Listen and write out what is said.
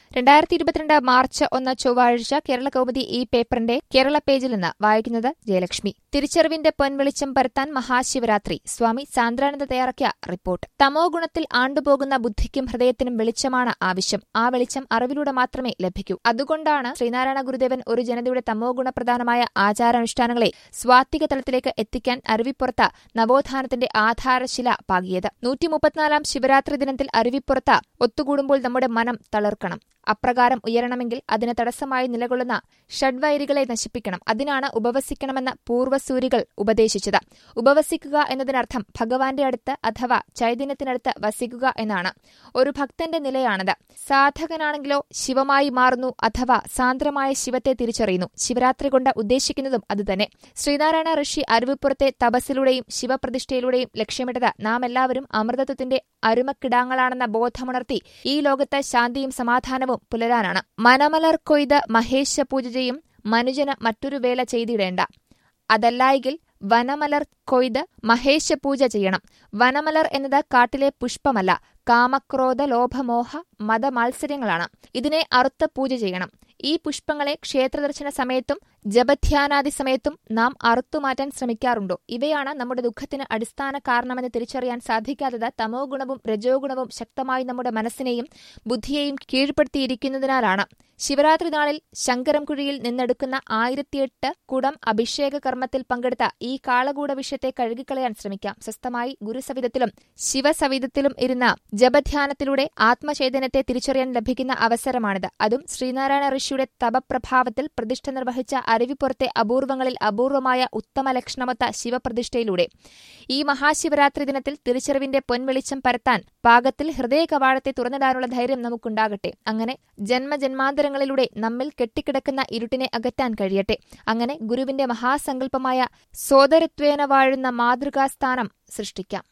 രണ്ടായിരത്തി ഇരുപത്തിരണ്ട് മാർച്ച് ഒന്ന് ചൊവ്വാഴ്ച കേരള കൗമുദി ഈ പേപ്പറിന്റെ കേരള പേജിൽ നിന്ന് വായിക്കുന്നത് ജയലക്ഷ്മി തിരിച്ചറിവിന്റെ പൊൻവെളിച്ചം പരത്താൻ മഹാശിവരാത്രി സ്വാമി സാന്ദ്രാനന്ദ തയ്യാറാക്കിയ റിപ്പോർട്ട് തമോ ഗുണത്തിൽ ആണ്ടുപോകുന്ന ബുദ്ധിക്കും ഹൃദയത്തിനും വെളിച്ചമാണ് ആവശ്യം ആ വെളിച്ചം അറിവിലൂടെ മാത്രമേ ലഭിക്കൂ അതുകൊണ്ടാണ് ശ്രീനാരായണ ഗുരുദേവൻ ഒരു ജനതയുടെ തമോ ഗുണപ്രധാനമായ ആചാരാനുഷ്ഠാനങ്ങളെ സ്വാത്വിക തലത്തിലേക്ക് എത്തിക്കാൻ അരുവിപ്പുറത്ത് നവോത്ഥാനത്തിന്റെ ആധാരശില പാകിയത് നൂറ്റി മുപ്പത്തിനാലാം ശിവരാത്രി ദിനത്തിൽ അരുവിപ്പുറത്ത് ഒത്തുകൂടുമ്പോൾ നമ്മുടെ മനം തളർക്കണം അപ്രകാരം ഉയരണമെങ്കിൽ അതിന് തടസ്സമായി നിലകൊള്ളുന്ന ഷഡ്വൈരികളെ നശിപ്പിക്കണം അതിനാണ് ഉപവസിക്കണമെന്ന് പൂർവ്വസൂരികൾ ഉപദേശിച്ചത് ഉപവസിക്കുക എന്നതിനർത്ഥം ഭഗവാന്റെ അടുത്ത് അഥവാ ചൈതന്യത്തിനടുത്ത് വസിക്കുക എന്നാണ് ഒരു ഭക്തന്റെ നിലയാണത് സാധകനാണെങ്കിലോ ശിവമായി മാറുന്നു അഥവാ സാന്ദ്രമായ ശിവത്തെ തിരിച്ചറിയുന്നു ശിവരാത്രി കൊണ്ട് ഉദ്ദേശിക്കുന്നതും അതുതന്നെ ശ്രീനാരായണ ഋഷി അരുവിപ്പുറത്തെ തപസ്സിലൂടെയും ശിവപ്രതിഷ്ഠയിലൂടെയും ലക്ഷ്യമിട്ടത് നാം എല്ലാവരും അമൃതത്വത്തിന്റെ അരുമക്കിടാങ്ങളാണെന്ന ബോധമുണർത്തി ഈ ലോകത്ത് ശാന്തിയും സമാധാനവും പുലരാനാണ് മനമലർ കൊയ്ത് മഹേശ പൂജ ചെയ്യും മനുജന് മറ്റൊരു വേല ചെയ്തിടേണ്ട അതല്ലായെങ്കിൽ വനമലർ കൊയ്ത് മഹേശ പൂജ ചെയ്യണം വനമലർ എന്നത് കാട്ടിലെ പുഷ്പമല്ല കാമക്രോധ ലോഭമോഹ മതമാത്സര്യങ്ങളാണ് ഇതിനെ അറുത്ത് പൂജ ചെയ്യണം ഈ പുഷ്പങ്ങളെ ക്ഷേത്രദർശന സമയത്തും ജപധ്യാനാദി സമയത്തും നാം അറുത്തുമാറ്റാൻ ശ്രമിക്കാറുണ്ടോ ഇവയാണ് നമ്മുടെ ദുഃഖത്തിന് അടിസ്ഥാന കാരണമെന്ന് തിരിച്ചറിയാൻ സാധിക്കാത്തത് തമോ ഗുണവും രജോ ഗുണവും ശക്തമായി നമ്മുടെ മനസ്സിനെയും ബുദ്ധിയെയും കീഴ്പ്പെടുത്തിയിരിക്കുന്നതിനാലാണ് ശിവരാത്രി നാളിൽ ശങ്കരംകുഴിയിൽ നിന്നെടുക്കുന്ന ആയിരത്തിയെട്ട് കുടം അഭിഷേക കർമ്മത്തിൽ പങ്കെടുത്ത ഈ കാളകൂട വിഷയത്തെ കഴുകിക്കളയാൻ ശ്രമിക്കാം സ്വസ്ഥമായി ഗുരുസവിധത്തിലും ശിവസവിധത്തിലും ഇരുന്ന ജപധ്യാനത്തിലൂടെ ആത്മചൈതന്യത്തെ തിരിച്ചറിയാൻ ലഭിക്കുന്ന അവസരമാണിത് അതും ശ്രീനാരായണ ഋഷിയുടെ തപപ്രഭാവത്തിൽ പ്രതിഷ്ഠ നിർവഹിച്ച അരുവിപ്പുറത്തെ അപൂർവങ്ങളിൽ അപൂർവമായ ഉത്തമ ലക്ഷണമൊത്ത ശിവപ്രതിഷ്ഠയിലൂടെ ഈ മഹാശിവരാത്രി ദിനത്തിൽ തിരിച്ചറിവിന്റെ പൊൻവെളിച്ചം പരത്താൻ പാകത്തിൽ ഹൃദയ കവാടത്തെ തുറന്നിടാനുള്ള ധൈര്യം നമുക്കുണ്ടാകട്ടെ അങ്ങനെ ജന്മജന്മാന്തരങ്ങളിലൂടെ നമ്മിൽ കെട്ടിക്കിടക്കുന്ന ഇരുട്ടിനെ അകറ്റാൻ കഴിയട്ടെ അങ്ങനെ ഗുരുവിന്റെ മഹാസങ്കല്പമായ സോദരത്വേന വാഴുന്ന മാതൃകാസ്ഥാനം സൃഷ്ടിക്കാം